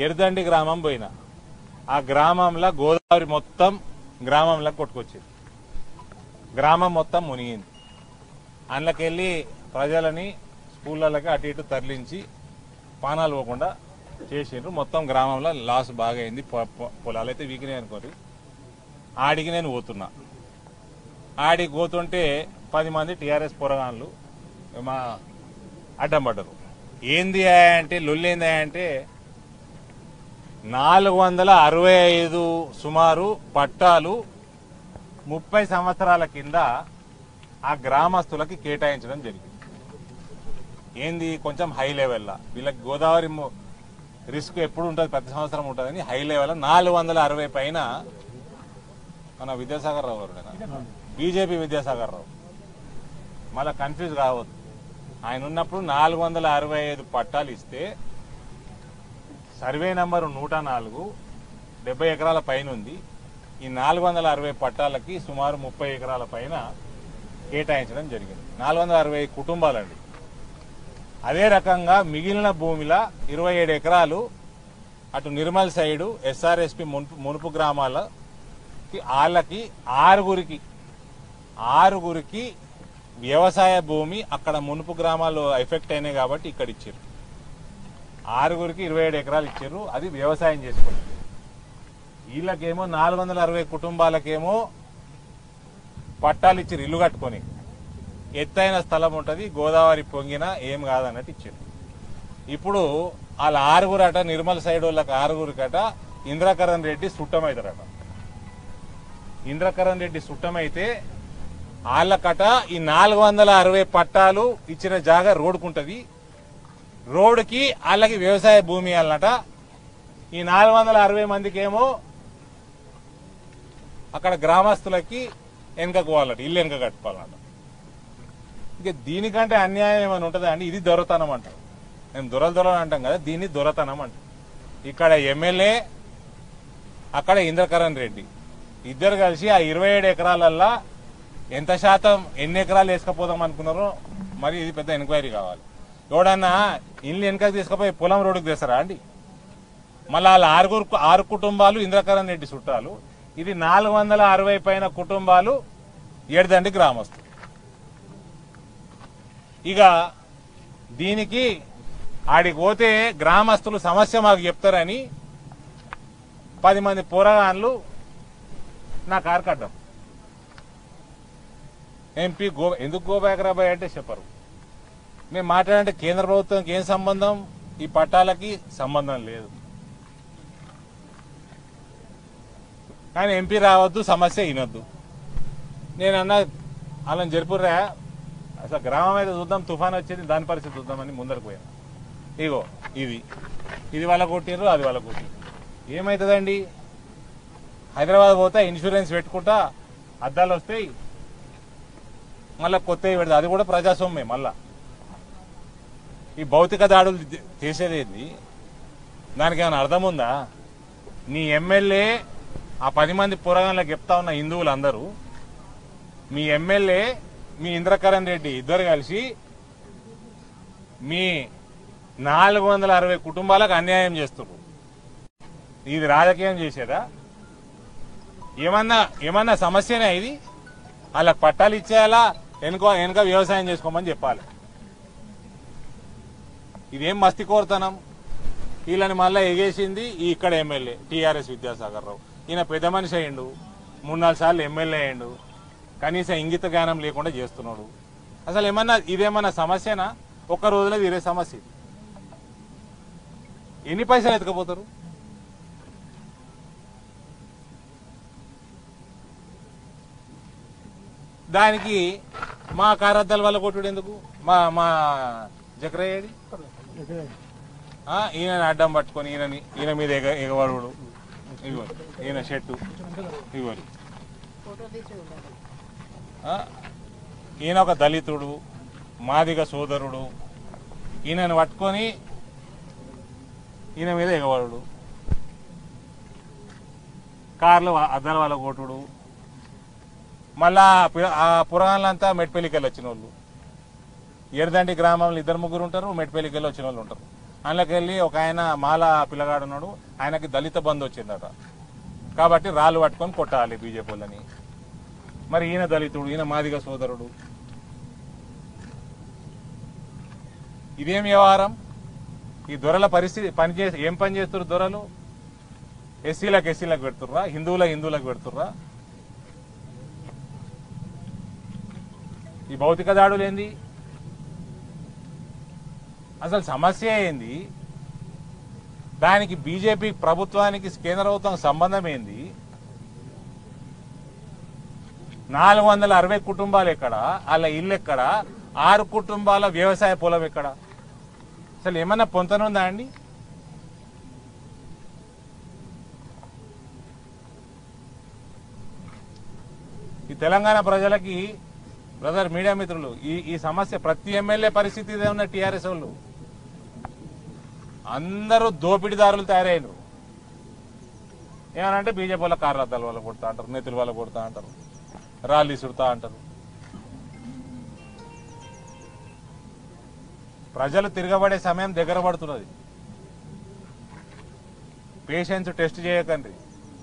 ఎరుదండి గ్రామం పోయినా ఆ గ్రామంలో గోదావరి మొత్తం గ్రామంలో కొట్టుకొచ్చింది గ్రామం మొత్తం మునిగింది అందులోకెళ్ళి ప్రజలని స్కూళ్ళకి అటు ఇటు తరలించి పానాలు పోకుండా చేసిండ్రు మొత్తం గ్రామంలో లాస్ బాగా అయింది పొ- పొ- పొలాలు అయితే వీకినాయి అనుకోరు ఆడికి నేను పోతున్నా ఆడికి పోతుంటే పది మంది టీఆర్ఎస్ పొరగాన్లు మా అడ్డం పడ్డరు ఏంది అంటే లొల్లేంది అంటే నాలుగు వందల అరవై ఐదు సుమారు పట్టాలు ముప్పై సంవత్సరాల కింద ఆ గ్రామస్తులకి కేటాయించడం జరిగింది ఏంది కొంచెం హై లెవెల్లా వీళ్ళకి గోదావరి ము- రిస్క్ ఎప్పుడు ఉంటుంది ప్రతి సంవత్సరం ఉంటుందని హై లెవెల్ నాలుగు వందల అరవై పైన మన విద్యాసాగర్ రావు గారు బీజేపీ విద్యాసాగర్ రావు మళ్ళీ కన్ఫ్యూజ్ కావద్దు ఆయన ఉన్నప్పుడు నాలుగు వందల అరవై ఐదు పట్టాలు ఇస్తే సర్వే నంబరు నూట నాలుగు డెబ్బై ఎకరాల పైన ఉంది ఈ నాలుగు వందల అరవై పట్టాలకి సుమారు ముప్పై ఎకరాల పైన కేటాయించడం జరిగింది నాలుగు వందల అరవై కుటుంబాలండి అదే రకంగా మిగిలిన భూమిలో ఇరవై ఏడు ఎకరాలు అటు నిర్మల్ సైడు ఎస్ఆర్ఎస్పి మునుపు మునుపు గ్రామాలకి వాళ్ళకి ఆరుగురికి ఆరుగురికి వ్యవసాయ భూమి అక్కడ మునుపు గ్రామాల్లో ఎఫెక్ట్ అయినాయి కాబట్టి ఇక్కడ ఇచ్చారు ఆరుగురికి ఇరవై ఏడు ఎకరాలు ఇచ్చారు అది వ్యవసాయం చేసుకోండి వీళ్ళకేమో నాలుగు వందల అరవై కుటుంబాలకేమో పట్టాలు ఇచ్చారు ఇల్లు కట్టుకొని ఎత్తైన స్థలం ఉంటది గోదావరి పొంగిన ఏం కాదన్నట్టు ఇచ్చారు ఇప్పుడు వాళ్ళ ఆరుగురట నిర్మల్ సైడ్ వాళ్ళకి ఆరుగురికట ఇంద్రకరణ్ రెడ్డి సుట్టమవుతారట ఇంద్రకరణ్ రెడ్డి సుట్టమైతే వాళ్ళకట ఈ నాలుగు వందల అరవై పట్టాలు ఇచ్చిన జాగా రోడ్డుకుంటది రోడ్డుకి వాళ్ళకి వ్యవసాయ భూమి అన్నట ఈ నాలుగు వందల అరవై మందికి ఏమో అక్కడ గ్రామస్తులకి వెనకకు వాళ్ళట ఇల్లు వెనక కట్టుకోవాలన్నట ఇక దీనికంటే అన్యాయం ఏమైనా ఉంటుందా అండి ఇది దొరతనం అంటారు మేము దొరలు దొరలు అంటాం కదా దీన్ని దొరతనం అంటాం ఇక్కడ ఎమ్మెల్యే అక్కడ ఇంద్రకరణ్ రెడ్డి ఇద్దరు కలిసి ఆ ఇరవై ఏడు ఎకరాలల్లా ఎంత శాతం ఎన్ని ఎకరాలు వేసుకపోదాం అనుకున్నారో మరి ఇది పెద్ద ఎంక్వైరీ కావాలి ఎవడన్నా ఇల్లు వెనకకి తీసుకుపోయి పొలం రోడ్డుకు తెస్తారా అండి మళ్ళీ వాళ్ళ ఆరుగురు ఆరు కుటుంబాలు ఇంద్రకరణ్ రెడ్డి చుట్టాలు ఇది నాలుగు వందల అరవై పైన కుటుంబాలు ఏడుదండి గ్రామస్తులు ఇక దీనికి ఆడికి పోతే గ్రామస్తులు సమస్య మాకు చెప్తారని పది మంది పోరగాన్లు నా కారు కడ్డం ఎంపీ గో ఎందుకు గోబాకరాబాయ్ అంటే చెప్పరు మేము మాట్లాడంటే కేంద్ర ప్రభుత్వానికి ఏం సంబంధం ఈ పట్టాలకి సంబంధం లేదు కానీ ఎంపీ రావద్దు సమస్య వినొద్దు నేనన్నా అలా జరుపుర్రా అసలు గ్రామం అయితే చూద్దాం తుఫాన్ వచ్చింది దాని పరిస్థితి చూద్దామని ముందరకు పోయాను ఇగో ఇది ఇది వాళ్ళ కొట్టిర్రు అది వాళ్ళ కొట్టిర్రు ఏమవుతుందండి హైదరాబాద్ పోతే ఇన్సూరెన్స్ పెట్టుకుంటా అద్దాలు వస్తాయి మళ్ళీ కొత్తవి పెడతా అది కూడా ప్రజాస్వామ్యం మళ్ళా ఈ భౌతిక దాడులు చే- చేసేది ఏంది దానికి ఏమైనా అర్థం ఉందా నీ ఎమ్మెల్యే ఆ పది మంది పురాణాలకు చెప్తా ఉన్న హిందువులు అందరూ మీ ఎమ్మెల్యే మీ ఇంద్రకరణ్ రెడ్డి ఇద్దరు కలిసి మీ నాలుగు వందల అరవై కుటుంబాలకు అన్యాయం చేస్తున్నారు ఇది రాజకీయం చేసేదా ఏమన్నా ఏమన్నా సమస్యనే ఇది వాళ్ళకి పట్టాలు ఇచ్చేయాలా వెనుక వెనుక వ్యవసాయం చేసుకోమని చెప్పాలి ఇదేం మస్తి కోరుతనం వీళ్ళని మళ్ళీ ఎగేసింది ఈ ఇక్కడ ఎమ్మెల్యే టీఆర్ఎస్ విద్యాసాగర్ రావు ఈయన పెద్ద మనిషి అయ్యిండు మూడు నాలుగు సార్లు ఎమ్మెల్యే అయ్యిండు కనీసం ఇంగిత జ్ఞానం లేకుండా చేస్తున్నాడు అసలు ఏమన్నా ఇదేమన్నా సమస్యనా ఒక్క రోజులో తీరే సమస్య ఇది. ఎన్ని పైసలు ఎత్తుకపోతారు దానికి మా కారద్దాల వల్ల కొట్టుడు ఎందుకు మా మా జకరయ్యేది ఆ, ఈయన అడ్డం పట్టుకొని ఈయనని ఈయన మీద ఎగ ఎగబడు ఇవ్వరు ఈయన షర్టు ఇవ్వరు ఆ, ఈయన ఒక దళితుడు మాదిగ సోదరుడు ఈయనను పట్టుకొని ఈయన మీద ఎగబడు కార్లు అద్దాల వాళ్ళ కొట్టుడు మళ్ళా ఆ పి- ఆ పురాణాలంతా మెట్పల్లికి వెళ్ళి వచ్చిన వాళ్ళు ఎడదండి గ్రామంలో ఇద్దరు ముగ్గురు ఉంటారు మెట్పల్లికి వెళ్ళి వచ్చిన వాళ్ళు ఉంటారు అందులోకెళ్ళి ఒక ఆయన మాల పిల్లగాడు ఉన్నాడు ఆయనకి దళిత బంధు వచ్చిందట కాబట్టి రాళ్ళు పట్టుకొని కొట్టాలి బీజేపీ వాళ్ళని మరి ఈయన దళితుడు ఈయన మాదిగ సోదరుడు ఇదేం వ్యవహారం ఈ దొరల పరిస్థితి పని చేసి ఏం పని చేస్తారు దొరలు ఎస్సీలకు ఎస్సీలకు పెడుతుర్రా హిందువుల హిందువులకు పెడుతుర్రా ఈ భౌతిక దాడులు ఏంది అసలు సమస్య ఏంది దానికి బీజేపీ ప్రభుత్వానికి కేంద్ర ప్రభుత్వం సంబంధం ఏంది నాలుగు వందల అరవై కుటుంబాలు ఎక్కడ వాళ్ళ ఇల్లు ఎక్కడ ఆరు కుటుంబాల వ్యవసాయ పొలం ఎక్కడ అసలు ఏమన్నా పొంతనుందా అండి ఈ తెలంగాణ ప్రజలకి బ్రదర్ మీడియా మిత్రులు ఈ ఈ సమస్య ప్రతి ఎమ్మెల్యే పరిస్థితి ఇదే ఉన్న టీఆర్ఎస్ వాళ్ళు అందరూ దోపిడీదారులు తయారయ్యారు ఏమనంటే బీజేపీ వాళ్ళ కార్యరద్దాల వల్ల కొడతా అంటారు నేతుల వల్ల కొడతా అంటారు రాళ్ళు ఇసురుతా అంటారు ప్రజలు తిరగబడే సమయం దగ్గర పడుతున్నది పేషెన్స్ టెస్ట్ చేయకండి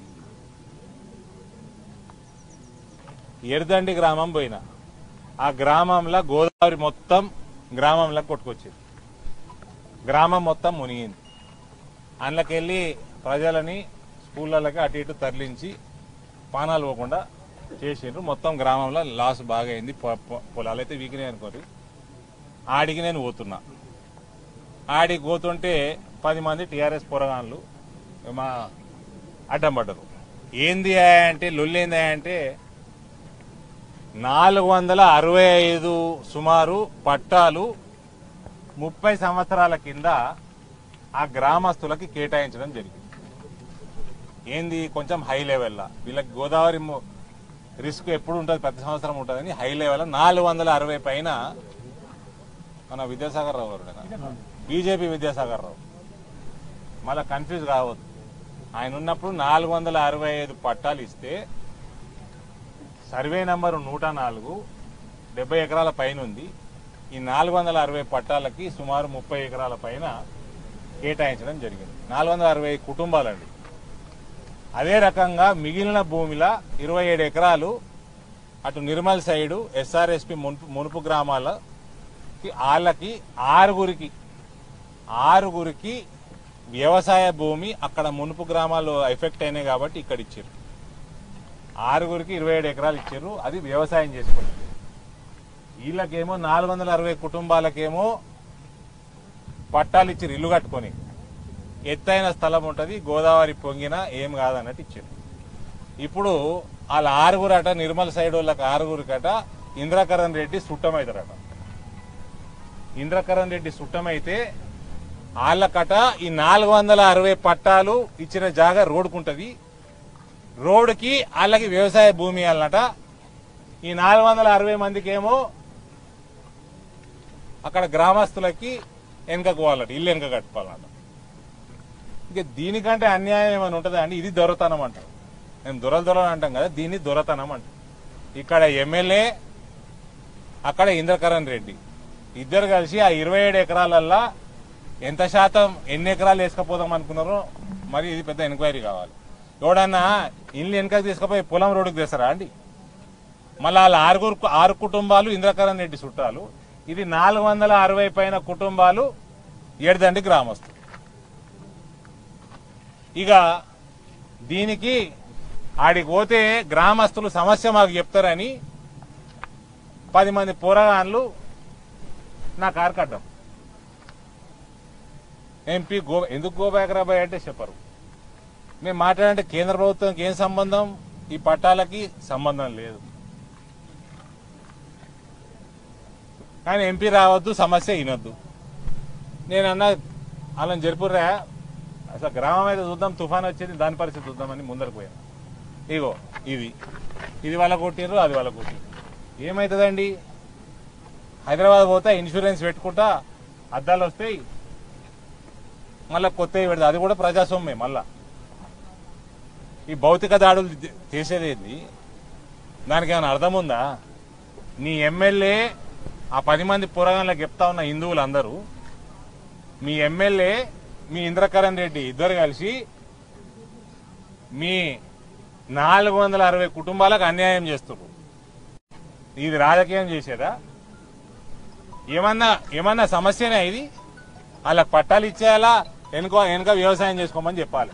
ఎర్దండి గ్రామం పోయినా ఆ గ్రామంలో గోదావరి మొత్తం గ్రామంలో కొట్టుకొచ్చింది గ్రామం మొత్తం మునిగింది అందులోకెళ్ళి ప్రజలని స్కూళ్ళకి అటు ఇటు తరలించి పానాలు పోకుండా చేసిండ్రు మొత్తం గ్రామంలో లాస్ బాగా అయింది పొ- పొ- పొలాలు అయితే వీకినాయి అనుకోరు ఆడికి నేను పోతున్నా ఆడికి పోతుంటే పది మంది టీఆర్ఎస్ పొరగాన్లు మా అడ్డం పడ్డరు ఏంది ఆ అంటే లొల్లేంది ఆ అంటే నాలుగు వందల అరవై ఐదు సుమారు పట్టాలు ముప్పై సంవత్సరాల కింద ఆ గ్రామస్తులకి కేటాయించడం జరిగింది ఏంది కొంచెం హై లెవెల్లా వీళ్ళకి గోదావరి ము- రిస్క్ ఎప్పుడు ఉంటుంది ప్రతి సంవత్సరం ఉంటుందని హై లెవెల్ నాలుగు వందల అరవై పైన మన విద్యాసాగర్ రావు గారు బీజేపీ విద్యాసాగర్ రావు మళ్ళీ కన్ఫ్యూజ్ కావద్దు ఆయన ఉన్నప్పుడు నాలుగు వందల అరవై ఐదు పట్టాలు ఇస్తే సర్వే నంబరు నూట నాలుగు డెబ్బై ఎకరాల పైన ఉంది ఈ నాలుగు వందల అరవై పట్టాలకి సుమారు ముప్పై ఎకరాల పైన కేటాయించడం జరిగింది నాలుగు వందల అరవై కుటుంబాలండి అదే రకంగా మిగిలిన భూమిలో ఇరవై ఏడు ఎకరాలు అటు నిర్మల్ సైడు ఎస్ఆర్ఎస్పి మునుపు మునుపు గ్రామాలకి వాళ్ళకి ఆరుగురికి ఆరుగురికి వ్యవసాయ భూమి అక్కడ మునుపు గ్రామాలు ఎఫెక్ట్ అయినాయి కాబట్టి ఇక్కడ ఇచ్చారు ఆరుగురికి ఇరవై ఏడు ఎకరాలు ఇచ్చారు అది వ్యవసాయం చేసుకుంటారు వీళ్ళకేమో నాలుగు వందల అరవై కుటుంబాలకేమో పట్టాలు ఇచ్చారు ఇల్లు కట్టుకొని ఎత్తైన స్థలం ఉంటుంది గోదావరి పొంగిన ఏం కాదన్నట్టు ఇచ్చారు ఇప్పుడు వాళ్ళ ఆరుగురు అట నిర్మల్ సైడ్ వాళ్ళకి ఆరుగురికట ఇంద్రకరణ్ రెడ్డి సుట్టమవుతారట ఇంద్రకరణ్ రెడ్డి సుట్టమైతే వాళ్ళకట ఈ నాలుగు వందల అరవై పట్టాలు ఇచ్చిన జాగా రోడ్డుకుంటది రోడ్డుకి వాళ్ళకి వ్యవసాయ భూమి అన్నట ఈ నాలుగు వందల అరవై మందికి ఏమో అక్కడ గ్రామస్తులకి వెనకకు వాళ్ళట ఇల్లు వెనక కట్టుకోవాలన్నట ఇంకా దీనికంటే అన్యాయం ఏమైనా ఉంటుందా అండి ఇది దొరతనం అంటారు మేము దొరలు దొరలు అంటాం కదా దీన్ని దొరతనం అంటాం ఇక్కడ ఎమ్మెల్యే అక్కడ ఇంద్రకరణ్ రెడ్డి ఇద్దరు కలిసి ఆ ఇరవై ఏడు ఎకరాలల్లా ఎంత శాతం ఎన్ని ఎకరాలు వేసుకపోదాం అనుకున్నారో మరి ఇది పెద్ద ఎంక్వైరీ కావాలి ఎవడన్నా ఇల్లు వెనకకి తీసుకుపోయి పొలం రోడ్డుకు తెస్తారా అండి మళ్ళీ వాళ్ళ ఆరుగురు ఆరు కుటుంబాలు ఇంద్రకరణ్ రెడ్డి చుట్టాలు ఇది నాలుగు వందల అరవై పైన కుటుంబాలు ఏడుదండి గ్రామస్తులు ఇక దీనికి ఆడికి పోతే గ్రామస్తులు సమస్య మాకు చెప్తారని పది మంది పోరగాన్లు నా కారు కడ్డం ఎంపీ గో ఎందుకు గోబాకరాబాయ్ అంటే చెప్పరు మేము మాట్లాడంటే కేంద్ర ప్రభుత్వంకి ఏం సంబంధం ఈ పట్టాలకి సంబంధం లేదు కానీ ఎంపీ రావద్దు సమస్య వినొద్దు నేనన్నా వాళ్ళని జరుపుర్రా అసలు గ్రామం అయితే చూద్దాం తుఫాన్ వచ్చింది దాని పరిస్థితి చూద్దామని ముందరకు పోయాను ఇగో ఇది ఇది వాళ్ళ కొట్టిర్రు అది వాళ్ళ కొట్టిర్రు ఏమవుతుందండి హైదరాబాద్ పోతే ఇన్సూరెన్స్ పెట్టుకుంటా అద్దాలు వస్తాయి మళ్ళీ కొత్తవి పెడతా అది కూడా ప్రజాస్వామ్యం మళ్ళా ఈ భౌతిక దాడులు చే- చేసేది ఏంది దానికి ఏమైనా అర్థం ఉందా నీ ఎమ్మెల్యే ఆ పది మంది పురగాళ్ళకి చెప్తా ఉన్న హిందువులు అందరూ మీ ఎమ్మెల్యే మీ ఇంద్రకరణ్ రెడ్డి ఇద్దరు కలిసి మీ నాలుగు వందల అరవై కుటుంబాలకు అన్యాయం చేస్తున్నారు ఇది రాజకీయం చేసేదా ఏమన్నా ఏమన్నా సమస్యనే ఇది వాళ్ళకి పట్టాలు ఇచ్చేయాలా వెనుక వెనుక వ్యవసాయం చేసుకోమని చెప్పాలి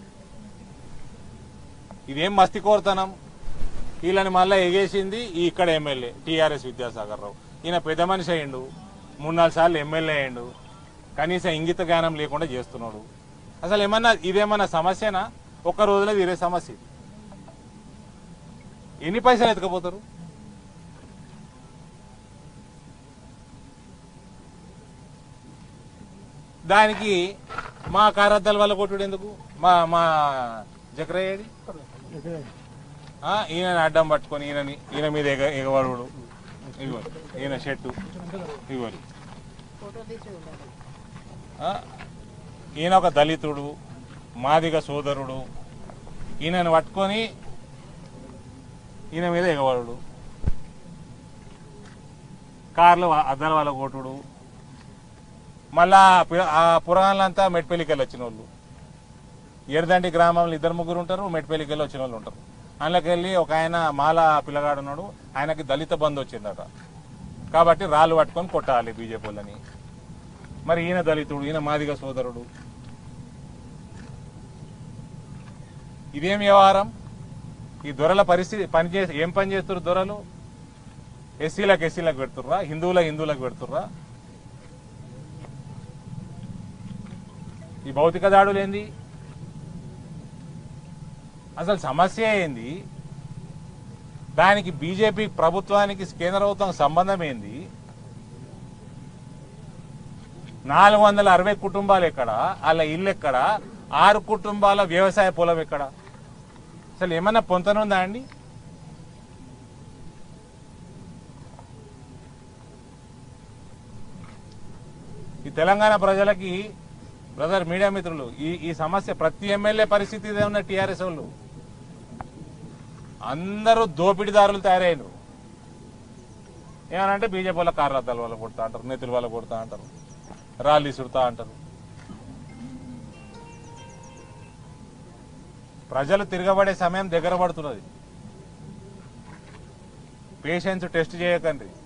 ఇదేం మస్తి కోరుతనం వీళ్ళని మళ్ళీ ఎగేసింది ఈ ఇక్కడ ఎమ్మెల్యే టీఆర్ఎస్ విద్యాసాగర్ రావు ఈయన పెద్ద మనిషి అయ్యిండు మూడు నాలుగు సార్లు ఎమ్మెల్యే అయ్యిండు కనీసం ఇంగిత జ్ఞానం లేకుండా చేస్తున్నాడు అసలు ఏమన్నా ఇదేమన్నా సమస్యనా ఒక్క రోజులో తీరే సమస్య ఇది. ఎన్ని పైసలు ఎత్తుకపోతారు దానికి మా కారద్దాల వల్ల కొట్టుడు ఎందుకు మా మా జకరయ్యేది ఆ, ఈయన అడ్డం పట్టుకొని ఈయనని ఈయన మీద ఎగ ఎగవడు ఇగో ఈయన షర్టు ఇగో ఆ, ఈయన ఒక దళితుడు మాదిగ సోదరుడు ఈయనను పట్టుకొని ఈయన మీద ఎగవడు కార్లు అద్దాల వాళ్ళ కొట్టుడు మళ్ళా ఆ పి- ఆ పురాణాలంతా మెట్పల్లికి వెళ్ళి వచ్చిన వాళ్ళు ఎర్దండి గ్రామంలో ఇద్దరు ముగ్గురు ఉంటారు మెట్పల్లికి వెళ్ళి వచ్చిన వాళ్ళు ఉంటారు అందులోకి వెళ్ళి ఒక ఆయన మాల పిల్లగాడు ఉన్నాడు ఆయనకి దళిత బంధు వచ్చిందట కాబట్టి రాళ్ళు పట్టుకొని కొట్టాలి బీజేపీ వాళ్ళని మరి ఈయన దళితుడు ఈయన మాదిగ సోదరుడు ఇదేం వ్యవహారం ఈ దొరల పరిస్థితి పని చేసి ఏం పని చేస్తారు దొరలు ఎస్సీలకు ఎస్సీలకు పెడుతుర్రా హిందువుల హిందువులకు పెడుతుర్రా ఈ భౌతిక దాడులు ఏంది అసలు సమస్య ఏంది దానికి బీజేపీ ప్రభుత్వానికి కేంద్ర ప్రభుత్వం సంబంధం ఏంది నాలుగు వందల అరవై కుటుంబాలు ఎక్కడ వాళ్ళ ఇల్లు ఎక్కడ ఆరు కుటుంబాల వ్యవసాయ పొలం ఎక్కడ అసలు ఏమన్నా పొంతనుందా అండి ఈ తెలంగాణ ప్రజలకి బ్రదర్ మీడియా మిత్రులు ఈ ఈ సమస్య ప్రతి ఎమ్మెల్యే పరిస్థితి ఇదే ఉన్న టీఆర్ఎస్ వాళ్ళు అందరూ దోపిడీదారులు తయారైనరు ఏమనంటే బీజేపీ వాళ్ళ కార్యాలయాల వాళ్ళు కొడతా అంటారు నేతల వాళ్ళు కొడతా అంటారు రాళ్ళు ఇసురుతా అంటారు ప్రజలు తిరగబడే సమయం దగ్గర పడుతున్నది పేషెన్స్ టెస్ట్ చేయకండి